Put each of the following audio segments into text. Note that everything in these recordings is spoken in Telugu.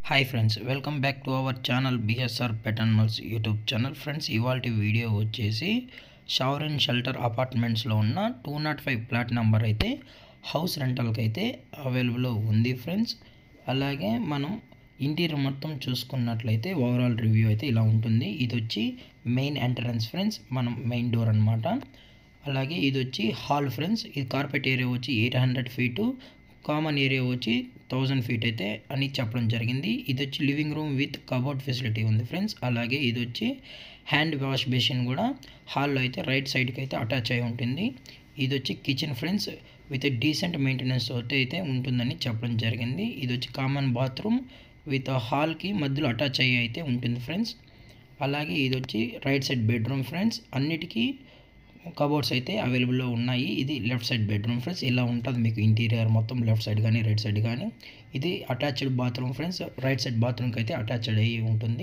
hi friends welcome back to our channel BSR పెటన్మల్స్ యూట్యూబ్ ఛానల్ ఫ్రెండ్స్ ఇవాళ వీడియో వచ్చేసి షవర్ అండ్ షెల్టర్ అపార్ట్మెంట్స్లో ఉన్న two nought five plot number అయితే హౌస్ రెంటల్కి అయితే అవైలబుల్లో ఉంది ఫ్రెండ్స్ అలాగే మనం ఇంటీరియర్ మొత్తం చూసుకున్నట్లయితే ఓవరాల్ రివ్యూ అయితే ఇలా ఉంటుంది ఇది వచ్చి మెయిన్ ఎంట్రన్స్ ఫ్రెండ్స్ మనం మెయిన్ డోర్ అనమాట అలాగే ఇది వచ్చి హాల్ ఫ్రెండ్స్ ఇది కార్పెట్ ఏరియా వచ్చి eight hundred feet common area వచ్చి థౌజండ్ ఫీట్ అయితే అని చెప్పడం జరిగింది ఇది వచ్చి living room with cupboard facility ఉంది ఫ్రెండ్స్ అలాగే ఇది వచ్చి హ్యాండ్ వాష్ బేసిన్ కూడా హాల్లో అయితే రైట్ సైడ్కి అయితే అటాచ్ అయి ఉంటుంది ఇది వచ్చి kitchen friends with decent maintenance తోటి అయితే ఉంటుందని చెప్పడం జరిగింది ఇది వచ్చి కామన్ బాత్రూమ్ విత్ హాల్కి మధ్యలో అటాచ్ అయ్యి అయితే ఉంటుంది ఫ్రెండ్స్ అలాగే ఇది వచ్చి రైట్ సైడ్ బెడ్రూమ్ ఫ్రెండ్స్ అన్నిటికీ కబోర్డ్స్ అయితే అవైలబుల్లో ఉన్నాయి ఇది లెఫ్ట్ సైడ్ బెడ్రూమ్ ఫ్రెండ్స్ ఇలా ఉంటుంది మీకు ఇంటీరియర్ మొత్తం లెఫ్ట్ సైడ్ కానీ రైట్ సైడ్ కానీ ఇది attached bathroom friends right side బాత్రూమ్కి అయితే అటాచ్డ్ అయ్యి ఉంటుంది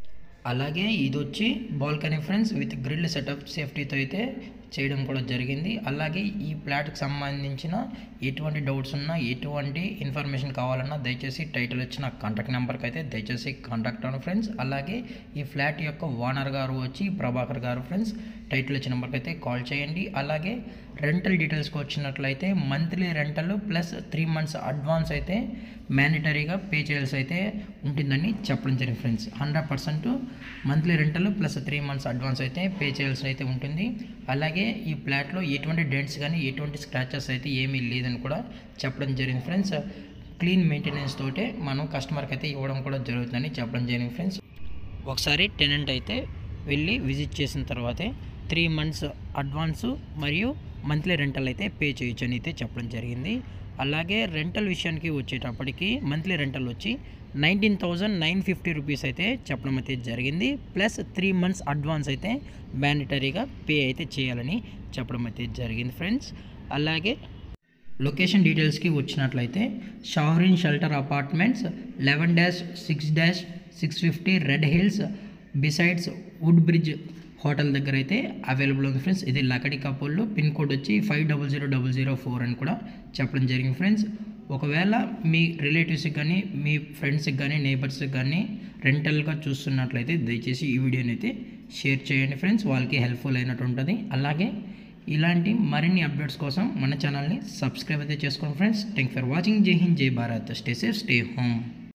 అలాగే ఇది వచ్చి balcony friends with grill setup సేఫ్టీతో అయితే చేయడం కూడా జరిగింది అలాగే ఈ ఫ్లాట్కి సంబంధించిన ఎటువంటి డౌట్స్ ఉన్నా ఎటువంటి ఇన్ఫర్మేషన్ కావాలన్నా దయచేసి టైటిల్ ఇచ్చిన కాంటాక్ట్ నెంబర్కి అయితే దయచేసి కాంటాక్ట్ అవ్వండి ఫ్రెండ్స్ అలాగే ఈ ఫ్లాట్ యొక్క ఓనర్ గారు వచ్చి ప్రభాకర్ గారు ఫ్రెండ్స్ టైటిల్ ఇచ్చిన నెంబర్కి అయితే కాల్ చేయండి అలాగే రెంటల్ డీటెయిల్స్కి వచ్చినట్లయితే monthly rental plus three months advance అయితే మ్యాండటరీగా పే చేయాల్సి అయితే ఉంటుందని చెప్పడం జరిగింది friends hundred percent monthly rental plus three months advance అయితే పే చేయాల్సి అయితే ఉంటుంది అలాగే ఈ ఫ్లాట్లో ఎటువంటి డెంట్స్ కానీ ఎటువంటి స్క్రాచెస్ అయితే ఏమీ లేదని కూడా చెప్పడం జరిగింది ఫ్రెండ్స్ క్లీన్ మెయింటెనెన్స్ తోటే మనం కస్టమర్కి అయితే ఇవ్వడం కూడా జరుగుతుందని చెప్పడం జరిగింది ఫ్రెండ్స్ ఒకసారి టెనెంట్ అయితే వెళ్ళి విజిట్ చేసిన తర్వాతే త్రీ మంత్స్ అడ్వాన్స్ మరియు మంత్లీ రెంటల్ అయితే పే చేయొచ్చు అని అయితే చెప్పడం జరిగింది అలాగే రెంటల్ విషయానికి వచ్చేటప్పటికి మంత్లీ రెంటల్ వచ్చి nineteen thousand nine fifty rupees అయితే చెప్పడం అయితే జరిగింది ప్లస్ త్రీ మంత్స్ అడ్వాన్స్ అయితే మ్యాండటరీగా పే అయితే చేయాలని చెప్పడం అయితే జరిగింది ఫ్రెండ్స్ అలాగే లొకేషన్ డీటెయిల్స్కి వచ్చినట్లయితే sovereign shelter apartments eleven dash six dash six fifty red hills besides wood bridge hotel దగ్గర అయితే అవైలబుల్ ఉంది ఫ్రెండ్స్ ఇది లకడి కపుల్లో పిన్ కోడ్ వచ్చి five double zero double zero four అని కూడా చెప్పడం జరిగింది ఫ్రెండ్స్ ఒకవేళ మీ రిలేటివ్స్కి కానీ మీ ఫ్రెండ్స్కి కానీ నేబర్స్కి కానీ రెంటల్గా చూస్తున్నట్లయితే దయచేసి ఈ వీడియోని అయితే షేర్ చేయండి ఫ్రెండ్స్ వాళ్ళకి హెల్ప్ఫుల్ అయినట్టు ఉంటుంది అలాగే ఇలాంటి మరిన్ని అప్డేట్స్ కోసం మన ఛానల్ని సబ్స్క్రైబ్ అయితే చేసుకోండి friends thank for watching Jai Hind Jai Bharat stay safe stay home